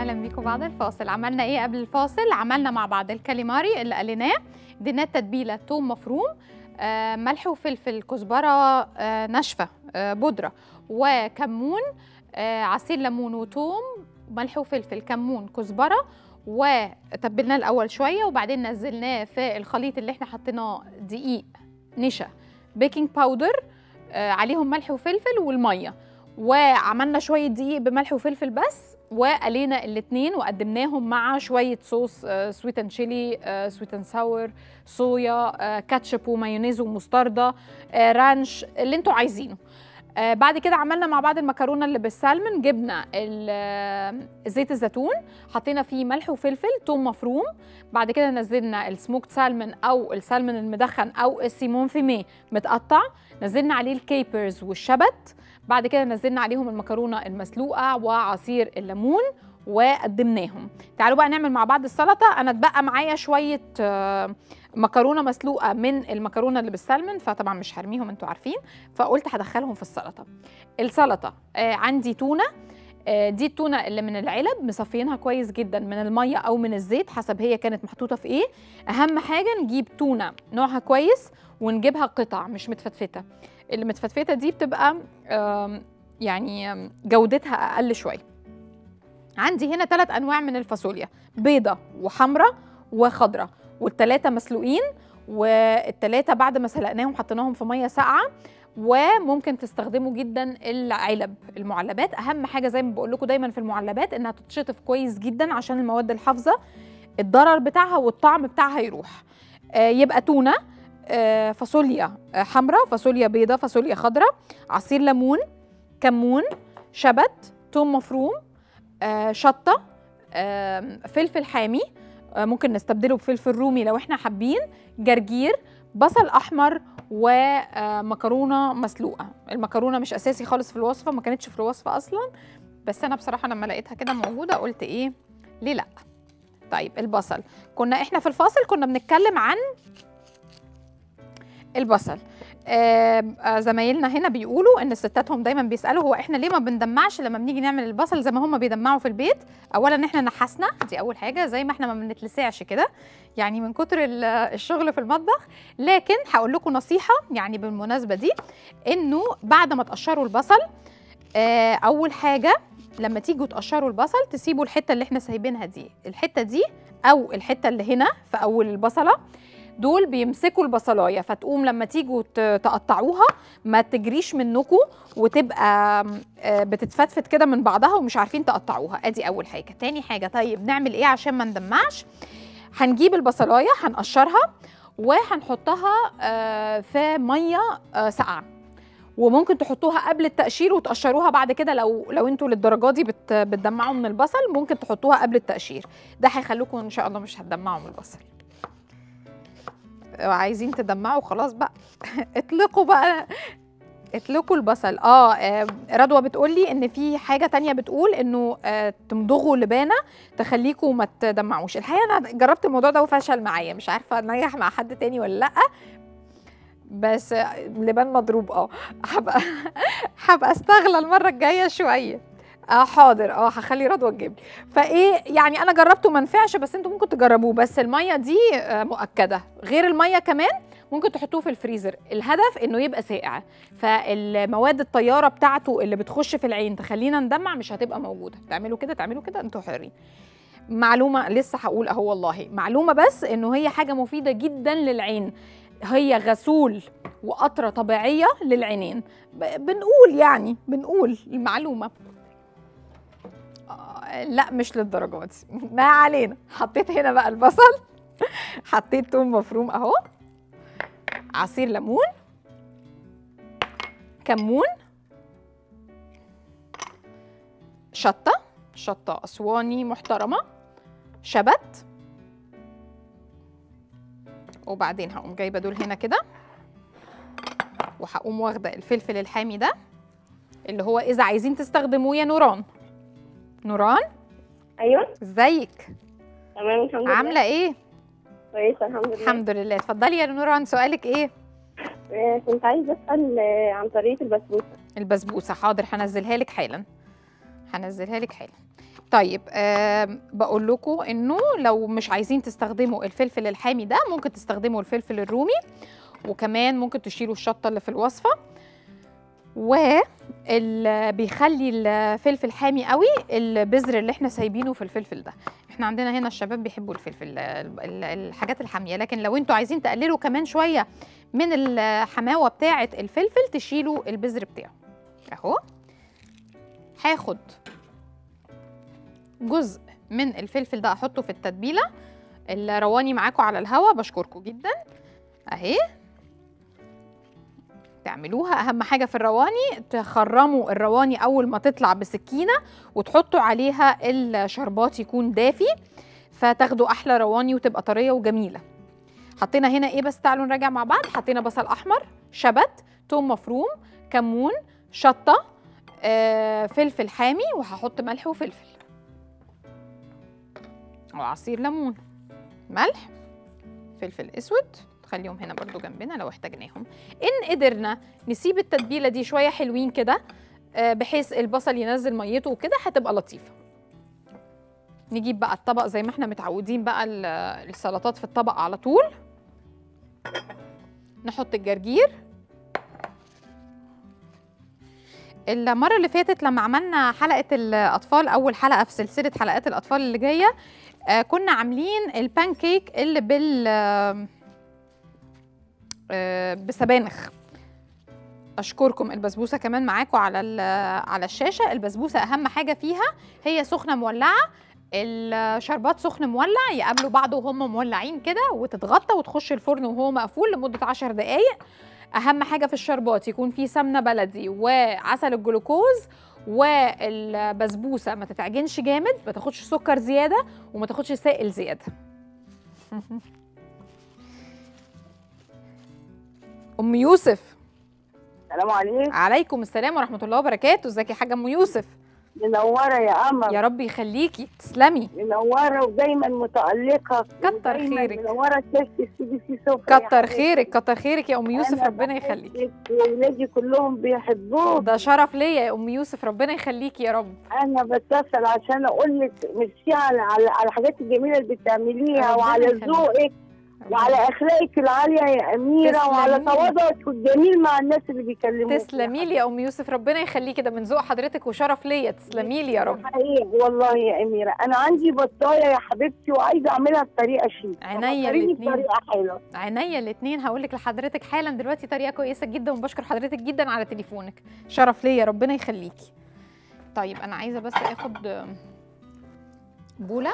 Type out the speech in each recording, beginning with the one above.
اهلا بيكم بعد الفاصل عملنا ايه قبل الفاصل عملنا مع بعض الكاليماري اللي قليناه اديناه تتبيله توم مفروم آه ملح وفلفل كزبره آه ناشفه آه بودره وكمون آه عصير ليمون وتوم ملح وفلفل كمون كزبره وتبلناه الاول شويه وبعدين نزلناه في الخليط اللي احنا حطيناه دقيق نشا بيكنج باودر آه عليهم ملح وفلفل والميه وعملنا شويه دقيق بملح وفلفل بس وقلينا الاثنين وقدمناهم مع شويه صوص سويت اند شيلي سويت اند ساور صويا آه، كاتشب ومايونيز ومستردة آه، رانش اللي انتوا عايزينه آه، بعد كده عملنا مع بعض المكرونه اللي بالسلمون جبنا ال- آه، زيت الزيتون حطينا فيه ملح وفلفل توم مفروم بعد كده نزلنا السموكت سالمون او السلمون المدخن او السيمون فيمي متقطع نزلنا عليه الكيبرز والشبت بعد كده نزلنا عليهم المكرونه المسلوقه وعصير الليمون وقدمناهم تعالوا بقى نعمل مع بعض السلطه انا اتبقى معايا شويه آه، مكرونه مسلوقه من المكرونه اللي بالسلمون فطبعا مش هرميهم انتوا عارفين فقلت هدخلهم في السلطه السلطه آه، عندي تونه آه، دي التونه اللي من العلب مصفيينها كويس جدا من الميه او من الزيت حسب هي كانت محطوطه في ايه اهم حاجه نجيب تونه نوعها كويس ونجيبها قطع مش متفتفته اللي متفتفته دي بتبقى آم، يعني آم، جودتها اقل شويه عندي هنا ثلاث انواع من الفاصوليا بيضه وحمراء وخضراء والثلاثه مسلوقين والثلاثه بعد ما سلقناهم حطيناهم في ميه ساقعه وممكن تستخدموا جدا العلب المعلبات اهم حاجه زي ما بقول لكم دايما في المعلبات انها تتشطف كويس جدا عشان المواد الحافظه الضرر بتاعها والطعم بتاعها يروح آه، يبقى تونه آه، فاصوليا آه، حمراء فاصوليا بيضة فاصوليا خضراء عصير ليمون كمون شبت توم مفروم آه، شطة آم، فلفل حامي آه، ممكن نستبدله بفلفل رومي لو احنا حابين جرجير بصل احمر ومكرونه مسلوقه المكرونه مش اساسي خالص في الوصفه ما كانتش في الوصفه اصلا بس انا بصراحه لما لقيتها كده موجوده قلت ايه ليه لا طيب البصل كنا احنا في الفاصل كنا بنتكلم عن البصل آم، آه زمايلنا هنا بيقولوا ان ستاتهم دايما بيسالوا هو احنا ليه ما بندمعش لما بنيجي نعمل البصل زي ما هم بيدمعوا في البيت اولا احنا نحسنا دي اول حاجه زي ما احنا ما بنتلسعش كده يعني من كتر ال- الشغل في المطبخ لكن هقول لكم نصيحه يعني بالمناسبه دي انه بعد ما تقشروا البصل آه، اول حاجه لما تيجوا تقشروا البصل تسيبوا الحته اللي احنا سايبينها دي الحته دي او الحته اللي هنا في اول البصله دول بيمسكوا البصلايه فتقوم لما تيجوا ت- تقطعوها ما تجريش منكم وتبقى آه، بتتفتفت كده من بعضها ومش عارفين تقطعوها ادي اول حاجه تاني حاجه طيب نعمل ايه عشان ما ندمعش هنجيب البصلايه هنقشرها وهنحطها آه، في ميه آه، ساقعه وممكن تحطوها قبل التقشير وتقشروها بعد كده لو لو انتوا للدرجه دي بت بتدمعوا من البصل ممكن تحطوها قبل التقشير ده هيخليكم ان شاء الله مش هتدمعوا من البصل عايزين تدمعوا خلاص بقى اطلقوا بقى اطلقوا البصل اه آه، رضوى بتقول لي ان في حاجه تانية بتقول انه آه تمضغوا لبانه تخليكم ما تدمعوش الحقيقه انا جربت الموضوع ده وفشل معايا مش عارفه نجح مع حد تاني ولا لا بس آه، لبان مضروب اه هبقى هبقى استغلى المره الجايه شويه اه حاضر اه هخلي رضوى تجيب لي. فايه يعني انا جربته ما نفعش بس انتوا ممكن تجربوه بس الميه دي آه، مؤكده غير الميه كمان ممكن تحطوه في الفريزر الهدف انه يبقى ساقع فالمواد الطياره بتاعته اللي بتخش في العين تخلينا ندمع مش هتبقى موجوده تعملوا كده تعملوا كده انتوا حرين معلومه لسه هقول اهو والله معلومه بس انه هي حاجه مفيده جدا للعين هي غسول وقطره طبيعيه للعينين ب- بنقول يعني بنقول المعلومه آه، لا مش للدرجه دي ما علينا حطيت هنا بقى البصل حطيت توم مفروم اهو عصير ليمون كمون شطه شطه اسواني محترمه شبت وبعدين هقوم جايبه دول هنا كده وهقوم واخده الفلفل الحامي ده اللي هو اذا عايزين تستخدموه يا نوران نوران ايوه ازيك تمام الحمد لله عامله ايه كويسه الحمد لله الحمد لله اتفضلي يا نوران سؤالك ايه آه، كنت عايزه اسال آه، عن طريقه البسبوسه البسبوسه حاضر هنزلها لك حالا هنزلها لك حالا طيب آم، بقول لكم انه لو مش عايزين تستخدموا الفلفل الحامي ده ممكن تستخدموا الفلفل الرومي وكمان ممكن تشيلوا الشطه اللي في الوصفه واللي بيخلي الفلفل حامي قوي البذر اللي احنا سايبينه في الفلفل ده احنا عندنا هنا الشباب بيحبوا الفلفل ال- ال- الحاجات الحاميه لكن لو انتوا عايزين تقللوا كمان شويه من الحماوه بتاعه الفلفل تشيلوا البذر بتاعه اهو هاخد جزء من الفلفل ده احطه في التتبيله الرواني معاكم على الهوا بشكركم جدا اهي تعملوها اهم حاجه في الرواني تخرموا الرواني اول ما تطلع بسكينه وتحطوا عليها الشربات يكون دافي فتاخدوا احلى رواني وتبقى طريه وجميله حطينا هنا ايه بس تعالوا نراجع مع بعض حطينا بصل احمر شبت توم مفروم كمون شطه آه، فلفل حامي وهحط ملح وفلفل وعصير ليمون ملح فلفل اسود خليهم هنا برضو جنبنا لو احتاجناهم ان قدرنا نسيب التتبيله دي شويه حلوين كده آه، بحيث البصل ينزل ميته وكده هتبقى لطيفه نجيب بقى الطبق زي ما احنا متعودين بقى ال- السلطات في الطبق على طول نحط الجرجير المرة اللي فاتت لما عملنا حلقة الأطفال أول حلقة في سلسلة حلقات الأطفال اللي جاية آه كنا عاملين البان كيك اللي بال آه، آه، بسبانخ اشكركم البسبوسه كمان معاكم على ال- على الشاشه البسبوسه اهم حاجه فيها هي سخنه مولعه الشربات سخن مولع يقابلوا بعض وهم مولعين كده وتتغطى وتخش الفرن وهو مقفول لمده 10 دقائق اهم حاجه في الشربات يكون فيه سمنه بلدي وعسل الجلوكوز والبسبوسه ما تتعجنش جامد ما تاخدش سكر زياده وما تاخدش سائل زياده ام يوسف السلام عليكم عليكم السلام ورحمه الله وبركاته ازيك يا حاجه ام يوسف منوره يا قمر يا رب يخليكي تسلمي منوره ودايما متالقه كتر ودايماً خيرك. منوره شاشه السي بي سي سفرة يا كتر حبيبتي. خيرك كتر خيرك يا ام يوسف أنا ربنا يخليكي بحبك واولادي كلهم بيحبوك ده شرف ليا يا ام يوسف ربنا يخليكي يا رب انا بتصل عشان اقول لك ميرسي على على على الحاجات الجميله اللي بتعمليها ربنا وعلى يخليك. ذوقك وعلى اخلاقك العاليه يا اميره وعلى تسلميلي. تواضعك الجميل مع الناس اللي بيكلموك تسلمي لي يا ام يوسف ربنا يخليكي ده من ذوق حضرتك وشرف ليا تسلمي لي يا رب حقيقي والله يا اميره انا عندي بطايه يا حبيبتي وعايزه اعملها بطريقه شيك عينيا فكريني الاتنين. بطريقه حلوه عينيا الاثنين هقول لك لحضرتك حالا دلوقتي طريقه كويسه جدا وبشكر حضرتك جدا على تليفونك شرف ليا ربنا يخليكي طيب انا عايزه بس اخد بوله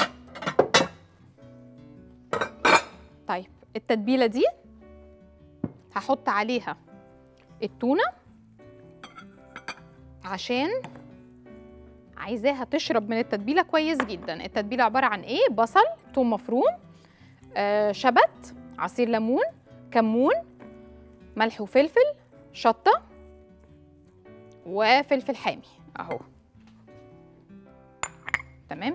طيب التتبيله دي هحط عليها التونه عشان عايزاها تشرب من التتبيله كويس جدا التتبيله عباره عن ايه بصل توم مفروم آه شبت عصير ليمون كمون ملح وفلفل شطه وفلفل حامي اهو تمام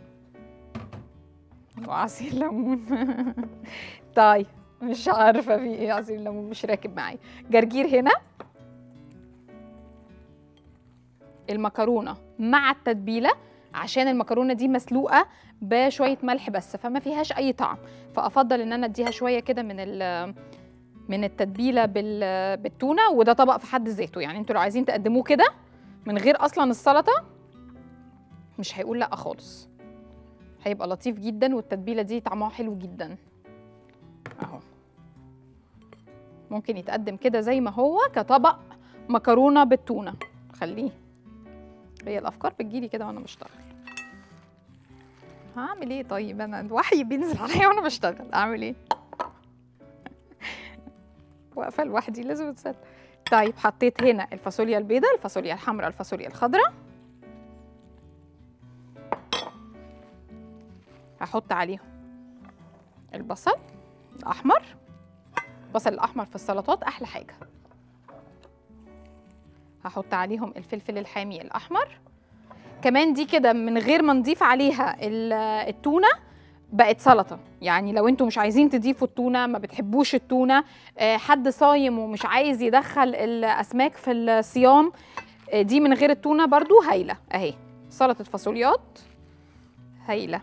وعصير ليمون طيب مش عارفه في ايه عصير ليمون مش راكب معايا جرجير هنا المكرونه مع التتبيله عشان المكرونه دي مسلوقه بشويه ملح بس فما فيهاش اي طعم فافضل ان انا اديها شويه كده من ال من التتبيله بال- بالتونه وده طبق في حد ذاته يعني انتوا لو عايزين تقدموه كده من غير اصلا السلطه مش هيقول لا خالص هيبقى لطيف جدا والتتبيله دي طعمها حلو جدا اهو ممكن يتقدم كده زي ما هو كطبق مكرونه بالتونه خليه هي الافكار بتجيلي كده وانا بشتغل هعمل ايه طيب انا الوحي بينزل عليا وانا بشتغل اعمل ايه واقفه لوحدي لازم اتسلى طيب حطيت هنا الفاصوليا البيضاء الفاصوليا الحمراء الفاصوليا الخضراء هحط عليهم البصل الاحمر البصل الاحمر في السلطات احلى حاجه هحط عليهم الفلفل الحامي الاحمر كمان دي كده من غير ما نضيف عليها ال- التونه بقت سلطه يعني لو انتوا مش عايزين تضيفوا التونه ما بتحبوش التونه آه، حد صايم ومش عايز يدخل الاسماك في الصيام آه، دي من غير التونه برضو هايله اهي سلطه فاصوليات هايله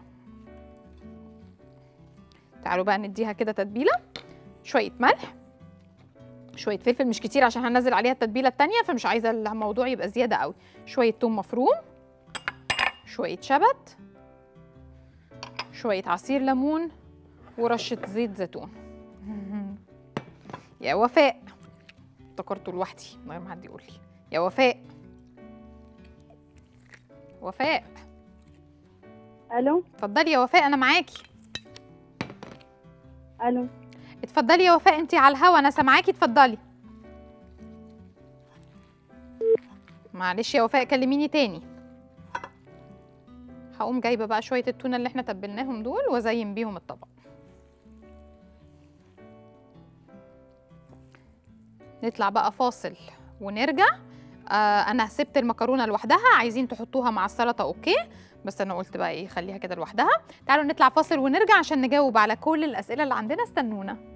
تعالوا بقى نديها كده تتبيله شويه ملح شويه فلفل مش كتير عشان هنزل عليها التتبيله التانية فمش عايزه الموضوع يبقى زياده قوي شويه توم مفروم شويه شبت شويه عصير ليمون ورشه زيت زيتون يا وفاء افتكرته لوحدي من غير ما حد يقول لي يا وفاء وفاء الو اتفضلي يا وفاء انا معاكي الو اتفضلي يا وفاء انت على الهوا انا سامعاكي اتفضلي معلش يا وفاء كلميني تاني هقوم جايبه بقى شويه التونه اللي احنا تبلناهم دول وازين بيهم الطبق نطلع بقى فاصل ونرجع آه انا سبت المكرونه لوحدها عايزين تحطوها مع السلطه اوكي بس انا قلت بقى ايه خليها كده لوحدها تعالوا نطلع فاصل ونرجع عشان نجاوب على كل الاسئله اللي عندنا استنونا